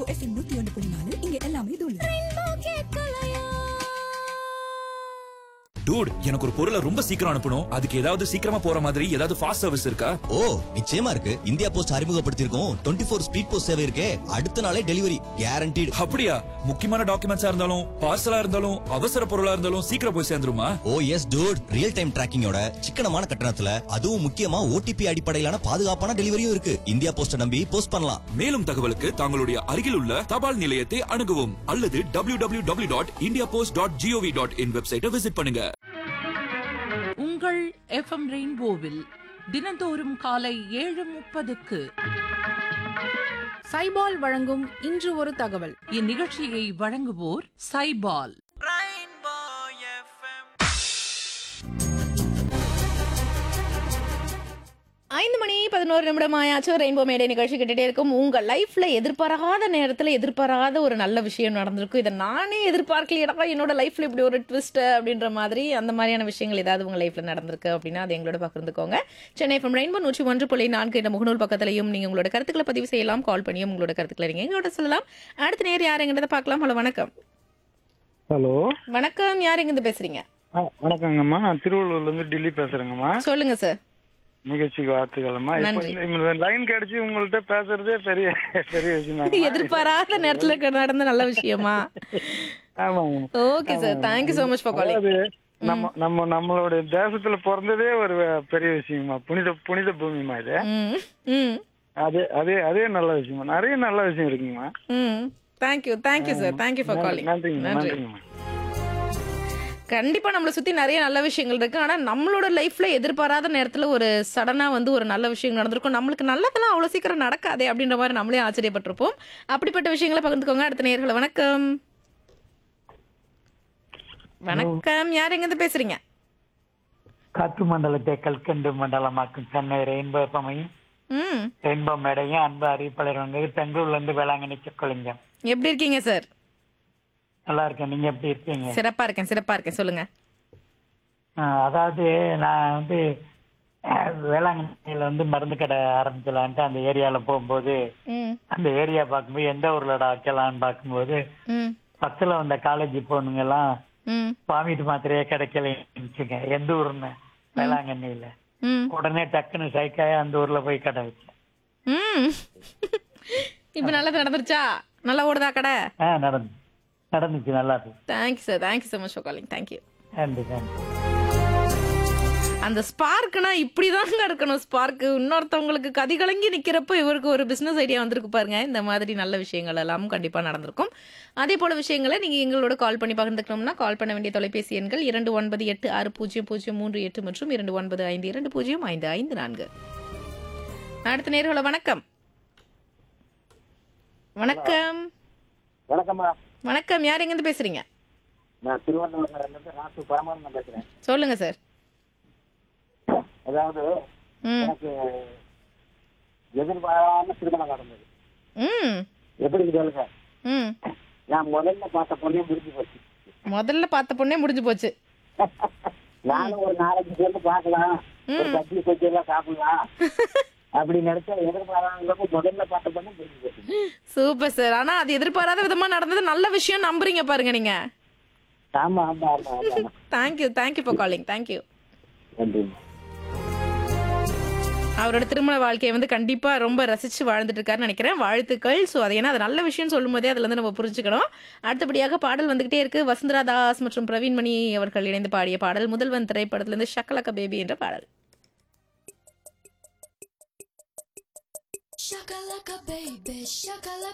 Rainbow FM நூத்தி ஒன்று புள்ளி நாலு இங்க எல்லாமே தூள் டூட் எனக்கு ஒரு பொருளை ரொம்ப சீக்கிரம் அனுப்பணும் அதுக்கு ஏதாவது சீக்கிரமா போற மாதிரி ஏதாவது ஃபாஸ்ட் சர்வீஸ் இருக்கா ஓ நிச்சயமா இருக்கு இந்தியா போஸ்ட் அறிமுகப்படுத்தியிருக்கோம் டுவெண்ட்டி ஃபோர் ஸ்பீட் போஸ்ட் சேவை இருக்கே அடுத்த நாளே டெலிவரி கேரண்டீடு அப்படியா முக்கியமான டாக்குமெண்ட்ஸா இருந்தாலும் பார்சலா இருந்தாலும் அவசர பொருளா இருந்தாலும் சீக்கிரம் போய் சேர்ந்துருமா oh yes dude real time டிராக்கிங்கோட சிக்கனமான கட்டணத்துல அதுவும் முக்கியமா ஓடிபி அடிப்படையிலான பாதுகாப்பான டெலிவரியும் இருக்கு இந்தியா போஸ்ட நம்பி போஸ்ட் பண்ணலாம் மேலும் தகவலுக்கு தங்களுடைய அருகில் உள்ள தபால் நிலையத்தை அணுகவும் அல்லது W W W dot India post dot G O V dot in வெப்சைட்டை விசிட் பண்ணுங்க உங்கள் எஃப்எம் ரெயின்போவில் தினந்தோறும் காலை ஏழு முப்பதுக்கு சைபால் வழங்கும் இன்று ஒரு தகவல் இந்நிகழ்ச்சியை வழங்குவோர் சைபால் ஐந்து மணி பதினோரு நிமிடம் ஆயாச்சு ரெயின்போ மேடை நிகழ்ச்சி கேட்டுட்டே இருக்கும் உங்க லைஃப்ல எதிர்பாராத நேரத்துல எதிர்பாராத ஒரு நல்ல விஷயம் நடந்திருக்கும் இதை நானே எதிர்பார்க்கலையடா என்னோட லைஃப்ல இப்படி ஒரு ட்விஸ்ட் அப்படின்ற மாதிரி அந்த மாதிரியான விஷயங்கள் ஏதாவது உங்க லைஃப்ல நடந்திருக்கு அப்படின்னா அது எங்களோட பகிர்ந்துக்கோங்க சென்னை எஃப்எம் ரெயின்போ நூற்றி ஒன்று புள்ளி நான்கு என்ற முகநூல் பக்கத்திலையும் நீங்க உங்களோட கருத்துக்களை பதிவு செய்யலாம் கால் பண்ணியும் உங்களோட கருத்துக்களை நீங்க எங்களோட சொல்லலாம் அடுத்த நேர் யாருங்கிறத பார்க்கலாம் ஹலோ வணக்கம் ஹலோ வணக்கம் யார் எங்கிருந்து பேசுறீங்க ஆ, வணக்கங்கம்மா நான் திருவள்ளூர்ல இருந்து டெல்லி பேசுறேங்கம்மா சொல்லுங்க சார் நிகழ்ச்சிக்கு வாழ்த்துக்கள்மா இப்போ நன்றி. இந்த- இந்த லைன் கிடைச்சி உங்கள்ட்ட பேசுறதே பெரிய பெரிய விஷயம் எதிர்பாராத நேரத்துல நடந்த நல்ல விஷயமா ஆமாங்க okay sir thank you so much for calling அதாவது நம்ம நம்ம நம்மளுடைய தேசத்துல பிறந்ததே ஒரு வே- பெரிய விஷயமா புனித புனித பூமிமா இது ம் ம் அதே அதே அதே நல்ல விஷயமா நிறைய நல்ல விஷயம் இருக்குங்கம்மா ம் thank you thank you sir thank you for calling நன்றிங்க நன்றி நன்றிங்கம்மா கண்டிப்பா நம்மளை சுத்தி நிறைய நல்ல விஷயங்கள் இருக்கு ஆனா நம்மளோட லைஃப்ல எதிர்பாராத நேரத்துல ஒரு சடனா வந்து ஒரு நல்ல விஷயம் நடந்திருக்கும் நம்மளுக்கு நல்லதெல்லாம் அவ்வளவு சீக்கிரம் நடக்காதே அப்படின்ற மாதிரி நம்மளே ஆச்சரியப்பட்டிருப்போம் அப்படிப்பட்ட விஷயங்களை பகிர்ந்துக்கோங்க அடுத்த நேர்களை வணக்கம் வணக்கம் யார் எங்க இருந்து பேசுறீங்க காற்று மண்டலத்தை கல்கண்டு மண்டலமாக்கும் சென்னை ரெயின்போ பமையும் ம் ரெயின்போ மேடையும் அன்பு அறிவிப்பாளர் வந்து பெங்களூர்ல இருந்து வேளாங்கண்ணி சொக்கலிங்கம் எப்படி இருக்கீங்க சார் நல்லா இருக்கேன் நீங்க எப்படி இருக்கீங்க சிறப்பா இருக்கேன் சிறப்பா இருக்கேன் சொல்லுங்க ஆஹ் அதாவது நான் வந்து அஹ், வேளாங்கண்ணியில வந்து மருந்து கடை ஆரம்பிக்கலான்ட்டு அந்த ஏரியால போகும்போது ம் அந்த ஏரியா பார்க்கும்போது எந்த ஊர்லடா வைக்கலாம்னு பார்க்கும்போது ம் பக்கத்துல வந்த காலேஜ் பொண்ணுங்க எல்லாம் ம் வாமிட் மாத்திரையே கிடைக்கலச்சுங்க எந்த ஊர்னு வேளாங்கண்ணியில ம் உடனே டக்குன்னு சைக்காய அந்த ஊர்ல போய் கடை வச்சேன் ம் இப்போ நல்லது நடந்துருச்சா நல்லா ஓடுதா கடை ஆ நடந்து நடந்துச்சு நல்லா இருக்கு thank you sir thank you so much for calling thank you நன்றி நன்றி அந்த ஸ்பார்க்குனா இப்படிதாங்க இருக்கணும் ஸ்பார்க்கு இன்னொருத்தவங்களுக்கு கதி கலங்கி நிக்கிறப்ப இவருக்கு ஒரு பிசினஸ் ஐடியா வந்திருக்கு பாருங்க இந்த மாதிரி நல்ல விஷயங்கள் எல்லாம் கண்டிப்பா நடந்திருக்கும் அதே போல விஷயங்களை நீங்க எங்களோட கால் பண்ணி பகிர்ந்துக்கணும்னா கால் பண்ண வேண்டிய தொலைபேசி எண்கள் இரண்டு ஒன்பது எட்டு ஆறு பூஜ்ஜியம் பூஜ்ஜியம் மூன்று எட்டு மற்றும் இரண்டு ஒன்பது ஐந்து இரண்டு பூஜ்ஜியம் ஐந்து ஐந்து நான்கு அடுத்த நேர்களை வணக்கம் வணக்கம் வணக்கம்மா வணக்கம் யார் எங்கிருந்து பேசுறீங்க நான் திருவண்ணாமலையில இருந்து ராசு பரமானந்தம் பேசுறேன் சொல்லுங்க சார் அதாவது ம் எனக்கு எதிர்பாராம திருமணம் நடந்தது ம் எப்படி சொல்லுங்க ம் நான் முதல்ல பார்த்த பொண்ணே முடிஞ்சு போச்சு முதல்ல பார்த்த பொண்ணே முடிஞ்சு போச்சு நானும் ஒரு நாலஞ்சு பேர்ந்து பார்க்கலாம் ஒரு கட்சி கொச்சி எல்லாம் சாப்பிடலாம் அப்படி நினைச்சா எதிர்பாராம முதல்ல பார்த்த பொண்ணே முடிஞ்சு போச்சு சூப்பர் சார் ஆனா அது எதிர்பாராத விதமா நடந்தது நல்ல விஷயம் நம்புறீங்க பாருங்க நீங்க ஆமா ஆமா ஆமா ஆமா thank you thank you for calling thank you நன்றி அவரோட திருமண வாழ்க்கையை வந்து கண்டிப்பா ரொம்ப ரசிச்சு வாழ்ந்துட்டு இருக்காருன்னு நினைக்கிறேன் வாழ்த்துக்கள் ஸோ அது ஏன்னா அது நல்ல விஷயம் சொல்லும் போதே அதுல இருந்து நம்ம புரிஞ்சுக்கணும் அடுத்தபடியாக பாடல் வந்துகிட்டே இருக்கு வசுந்தரா தாஸ் மற்றும் பிரவீன் மணி அவர்கள் இணைந்து பாடிய பாடல் முதல்வன் திரைப்படத்துல இருந்து ஷக்கலக்க பேபி என்ற பாடல் Shakalaka baby, shakalaka